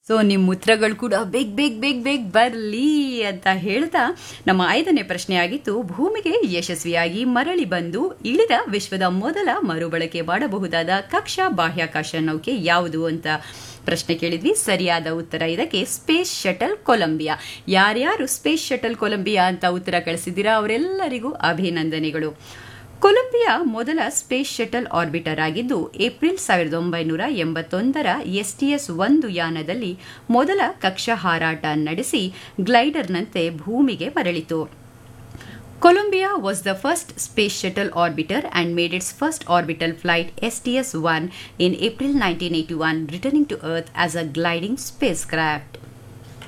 So ನಿಮ್ಮ ಉತ್ತರಗಳು ಕೂಡ ಬೇಗ ಬೇಗ ಬೇಗ ಬೇಗ ಬರಲಿ ಅಂತ ಹೇಳ್ತಾ ನಮ್ಮ ಐದನೇ ಪ್ರಶ್ನೆ ಆಗಿತ್ತು ಭೂಮಿಗೆ ಯಶಸ್ವಿಯಾಗಿ ಮರಳಿ ಬಂದು ಇಳಿದ ವಿಶ್ವದ ಮೊದಲ ಮರುಬಳಕೆ ಮಾಡಬಹುದಾದ ಕಕ್ಷಾ ಬಾಹ್ಯಾಕಾಶ ನೌಕೆ ಯಾವುದು ಅಂತ ಪ್ರಶ್ನೆ ಕೇಳಿದ್ವಿ ಸರಿಯಾದ ಉತ್ತರ ಇದಕ್ಕೆ ಸ್ಪೇಸ್ ಶಟಲ್ ಕೊಲಂಬಿಯಾ ಯಾರ್ಯಾರು ಸ್ಪೇಸ್ ಶಟಲ್ ಕೊಲಂಬಿಯಾ ಅಂತ ಉತ್ತರ ಕಳಿಸಿದ್ದೀರಾ ಅವರೆಲ್ಲರಿಗೂ ಅಭಿನಂದನೆಗಳು ಕೊಲಂಬಿಯಾ ಮೊದಲ ಸ್ಪೇಸ್ ಶಟಲ್ ಆರ್ಬಿಟರ್ ಆಗಿದ್ದು ಏಪ್ರಿಲ್ ಸಾವಿರದ ಒಂಬೈನೂರ ಎಂಬತ್ತೊಂದರ ಎಸ್ಟಿಎಸ್ ಒಂದು ಯಾನದಲ್ಲಿ ಮೊದಲ ಕಕ್ಷಾ ಹಾರಾಟ ನಡೆಸಿ ಗ್ಲೈಡರ್ನಂತೆ ಭೂಮಿಗೆ ಮರಳಿತು Columbia was the first space shuttle orbiter and made its first orbital flight STS 1 in April 1981, returning to Earth as a gliding spacecraft.